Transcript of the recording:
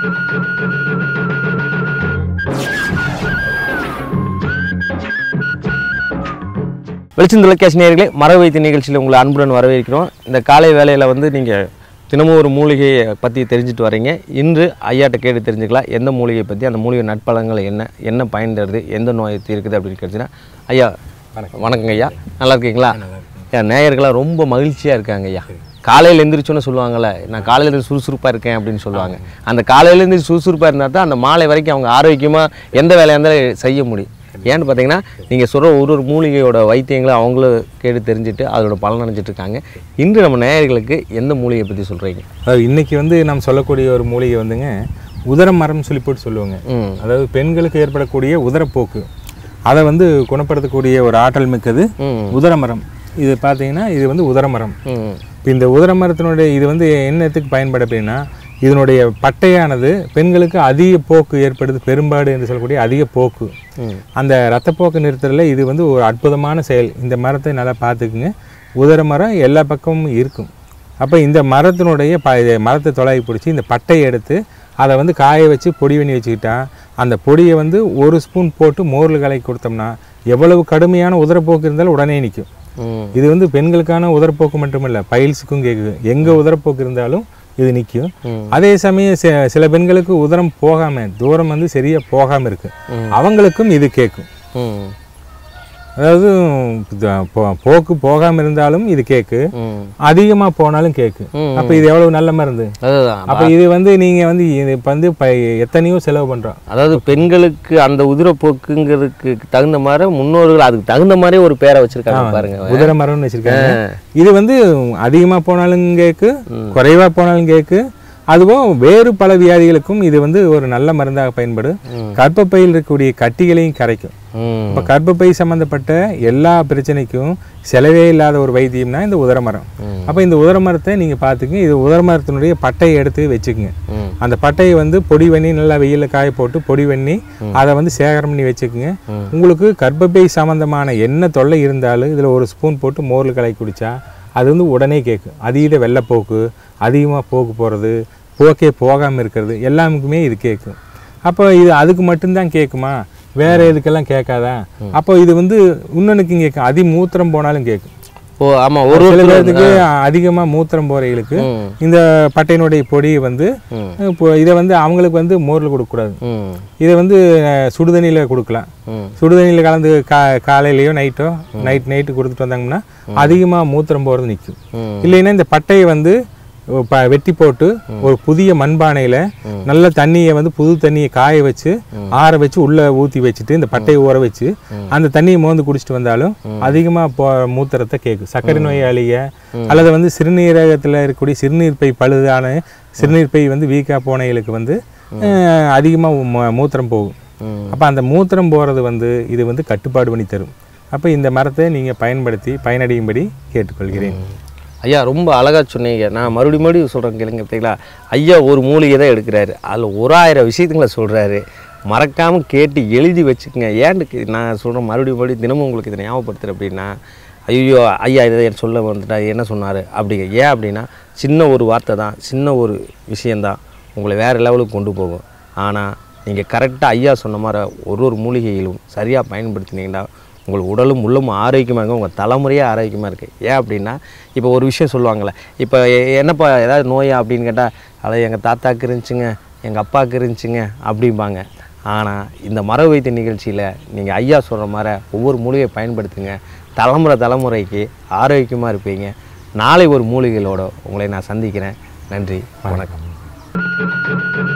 வெளிச்சம் தொலைக்காட்சி நேயர்களே மர வைத்திய நிகழ்ச்சியில் உங்களை அன்புடன் வரவேற்கிறோம் இந்த காலை வேளையில் வந்து நீங்கள் தினமும் ஒரு மூலிகையை பற்றி தெரிஞ்சுட்டு வரீங்க இன்று ஐயாட்ட கேட்டு தெரிஞ்சுக்கலாம் எந்த மூலிகையை பற்றி அந்த மூலிகை நட்பலங்கள் என்ன என்ன பயன் தருது எந்த நோயை தீர்க்குது அப்படின்னு கேட்டுச்சுன்னா ஐயா வணக்கங்க ஐயா நல்லா இருக்கீங்களா ஐயா நேயர்களாக ரொம்ப மகிழ்ச்சியாக இருக்காங்க ஐயா காலையில் எந்திரிச்சோன்னு சொல்லுவாங்கள்ல நான் காலையில் இருந்து சுறுசுறுப்பாக இருக்கேன் அப்படின்னு சொல்லுவாங்க அந்த காலையிலேருந்து சுறுசுறுப்பாக இருந்தால் தான் அந்த மாலை வரைக்கும் அவங்க ஆரோக்கியமாக எந்த வேலையாக இருந்தாலும் செய்ய முடியும் ஏன்னு பார்த்தீங்கன்னா நீங்கள் சொல்கிற ஒரு ஒரு மூலிகையோட வைத்தியங்களை அவங்களும் கேட்டு தெரிஞ்சுட்டு அதோட பலன் அடைஞ்சிட்டு இருக்காங்க இன்று நம்ம நேயர்களுக்கு எந்த மூலிகையை பற்றி சொல்கிறீங்க அதாவது இன்னைக்கு வந்து நம்ம சொல்லக்கூடிய ஒரு மூலிகை வந்துங்க உதர மரம் சொல்லி போட்டு சொல்லுவாங்க ம் அதாவது பெண்களுக்கு ஏற்படக்கூடிய உதரப்போக்கு அதை வந்து குணப்படுத்தக்கூடிய ஒரு ஆற்றல் மிக்கது ம் உதரமரம் இது பார்த்தீங்கன்னா இது வந்து உதரமரம் ம் இப்போ இந்த உதரமரத்தினுடைய இது வந்து என்னத்துக்கு பயன்படும் அப்படின்னா இதனுடைய பட்டையானது பெண்களுக்கு அதிக போக்கு ஏற்படுது பெரும்பாடு என்று சொல்லக்கூடிய அதிக போக்கு ம் அந்த ரத்தப்போக்கு நிறுத்துறதுல இது வந்து ஒரு அற்புதமான செயல் இந்த மரத்தை நல்லா பார்த்துக்குங்க உதர மரம் எல்லா பக்கமும் இருக்கும் அப்போ இந்த மரத்தினுடைய ப இதை மரத்தை தொலைவி பிடிச்சி இந்த பட்டையை எடுத்து அதை வந்து காய வச்சு பொடி பண்ணி வச்சுக்கிட்டா அந்த பொடியை வந்து ஒரு ஸ்பூன் போட்டு மோரில் கலக்கி கொடுத்தோம்னா எவ்வளவு கடுமையான உதரப்போக்கு இருந்தாலும் உடனே நிற்கும் ம் இது வந்து பெண்களுக்கான உதரப்போக்கு மட்டுமல்ல பைல்ஸுக்கும் கேட்குது எங்கே உதரப்போக்கு இருந்தாலும் இது நிற்கும் ம். அதே சமயம் சி- சில பெண்களுக்கு உதரம் போகாம தூரம் வந்து சரியா போகாம இருக்கு அவங்களுக்கும் இது கேட்கும் ம் அதாவது இது போ- போக்கு போகாம இருந்தாலும் இது கேக்கு ம் அதிகமா போனாலும் கேக்கு ம். அப்ப இது எவ்வளவு நல்ல மருந்து அதுதான் அப்ப இது வந்து நீங்க வந்து இது இப்ப வந்து ப- எத்தனையோ செலவு பண்றோம் அதாவது பெண்களுக்கு அந்த உதிரப்போக்குங்கிறதுக்கு தகுந்த மாதிரி முன்னோர்கள் அதுக்கு தகுந்த மாதிரி ஒரு பேரை வச்சிருக்காங்க பாருங்க குதிரை மரம்னு வச்சிருக்காங்க இது வந்து அதிகமா போனாலும் கேக்கு குறைவா போனாலும் கேக்கு அதுவும் வேறு பல வியாதிகளுக்கும் இது வந்து ஒரு நல்ல மருந்தாக பயன்படும் கர்ப்பப்பையில் இருக்கக்கூடிய கட்டிகளையும் கரைக்கும் ம் இப்போ கர்ப்பப்பை சம்மந்தப்பட்ட எல்லா பிரச்சனைக்கும் செலவே இல்லாத ஒரு வைத்தியம்னா இந்த உதரமரம் ம். அப்போ இந்த உதரமரத்தை நீங்கள் பார்த்துக்குங்க இது உதரமரத்தினுடைய பட்டையை எடுத்து வச்சுக்குங்க ம் அந்த பட்டையை வந்து பொடி பண்ணி நல்லா வெயிலில் காய போட்டு பொடி பண்ணி அதை வந்து சேகரம் பண்ணி வச்சுக்குங்க ம். உங்களுக்கு கர்ப்பப்பை சம்மந்தமான என்ன தொல்லை இருந்தாலும் இதில் ஒரு ஸ்பூன் போட்டு மோரில் கலக்கி குடிச்சா அது வந்து உடனே கேட்கும் அதீத வெள்ளைப்போக்கு அதிகமாக போக்கு போகிறது போக்கே போகாமல் இருக்கிறது எல்லாமுக்குமே இது கேட்கும் அப்போ இது அதுக்கு மட்டும்தான் கேட்குமா வேற எதுக்கெல்லாம் கேட்காதா அப்போ இது வந்து இன்னொன்னுக்கும் கேட்கும் அதி மூத்திரம் போனாலும் கேட்கும் ஓ ஆமாம் ஒரு சில ஒருத்தர் பேர்த்துக்கு அதிகமாக மூத்திரம் போகிறவங்களுக்கு ம் இந்த பட்டையினுடைய பொடி வந்து ம் இப்போ இதை வந்து அவங்களுக்கு வந்து மோரில் கொடுக்கக்கூடாது ம் இதை வந்து அஹ், சுடுதண்ணியில் கொடுக்கலாம் ம் சுடுதண்ணியில் கலந்து கா காலையிலையோ நைட்டோ நைட் நைட்டு கொடுத்துட்டு வந்தாங்கன்னா அதிகமாக மூத்திரம் போகிறது நிற்கும் ம் இல்லைன்னா இந்த பட்டையை வந்து ப வெட்டி போட்டு ஒரு புதிய மண்பானையில் நல்ல தண்ணியை வந்து புது தண்ணியை காய வச்சு ஆற வச்சு உள்ளே ஊற்றி வச்சுட்டு இந்த பட்டையை ஊற வச்சு அந்த தண்ணியை மோந்து குடிச்சிட்டு வந்தாலும் அதிகமாக போ மூத்திரத்தை கேட்கும் சர்க்கரை நோயாளிய அல்லது வந்து சிறுநீரகத்தில் இருக்கக்கூடிய சிறுநீர் பை பழுதான சிறுநீர் பை வந்து வீக்காக போனவங்களுக்கு வந்து அதிகமாக மூத்திரம் போகும் ம் அப்போ அந்த மூத்திரம் போகிறது வந்து இது வந்து கட்டுப்பாடு பண்ணி தரும் அப்போ இந்த மரத்தை நீங்கள் பயன்படுத்தி பயனடையும்படி கேட்டுக்கொள்கிறேன் ஐயா ரொம்ப அழகாக சொன்னீங்க நான் மறுபடியும் மறுபடியும் சொல்கிறேன் கேளுங்க பார்த்தீங்களா ஐயா ஒரு மூலிகை தான் எடுக்கிறாரு அதில் ஒரு ஆயிரம் விஷயத்துங்களை சொல்கிறாரு மறக்காமல் கேட்டு எழுதி வச்சுக்கோங்க ஏன்னுக்கு நான் சொல்கிறேன் மறுபடியும் மறுபடியும் தினமும் உங்களுக்கு இதை ஞாபகப்படுத்துகிறேன் அப்படின்னா ஐயோ ஐயா இதை சொல்ல வந்துட்டா என்ன சொன்னார் அப்படிங்க ஏன் அப்படின்னா சின்ன ஒரு வார்த்தை தான் சின்ன ஒரு விஷயந்தான் உங்களை வேறு லெவலுக்கு கொண்டு போகும் ஆனால் நீங்கள் கரெக்டாக ஐயா சொன்ன மாதிரி ஒரு ஒரு மூலிகையிலும் சரியாக பயன்படுத்தினீங்கன்னா உங்கள் உடலும் உள்ளமும் ஆரோக்கியமாக இருக்கும் உங்கள் தலைமுறையே ஆரோக்கியமாக இருக்குது ஏன் அப்படின்னா இப்போ ஒரு விஷயம் சொல்லுவாங்கள்ல இப்போ எ- என்னப்பா ஏதாவது நோயா அப்படின்னு கேட்டால் அது எங்கள் தாத்தாக்கு இருந்துச்சுங்க எங்கள் அப்பாவுக்கு இருந்துச்சுங்க அப்படிம்பாங்க ஆனால் இந்த மர வைத்திய நிகழ்ச்சியில் நீங்கள் ஐயா சொல்கிற மாதிரி ஒவ்வொரு மூலிகையை பயன்படுத்துங்க தலைமுறை தலைமுறைக்கு ஆரோக்கியமாக இருப்பீங்க நாளை ஒரு மூலிகைகளோட உங்களை நான் சந்திக்கிறேன் நன்றி வணக்கம்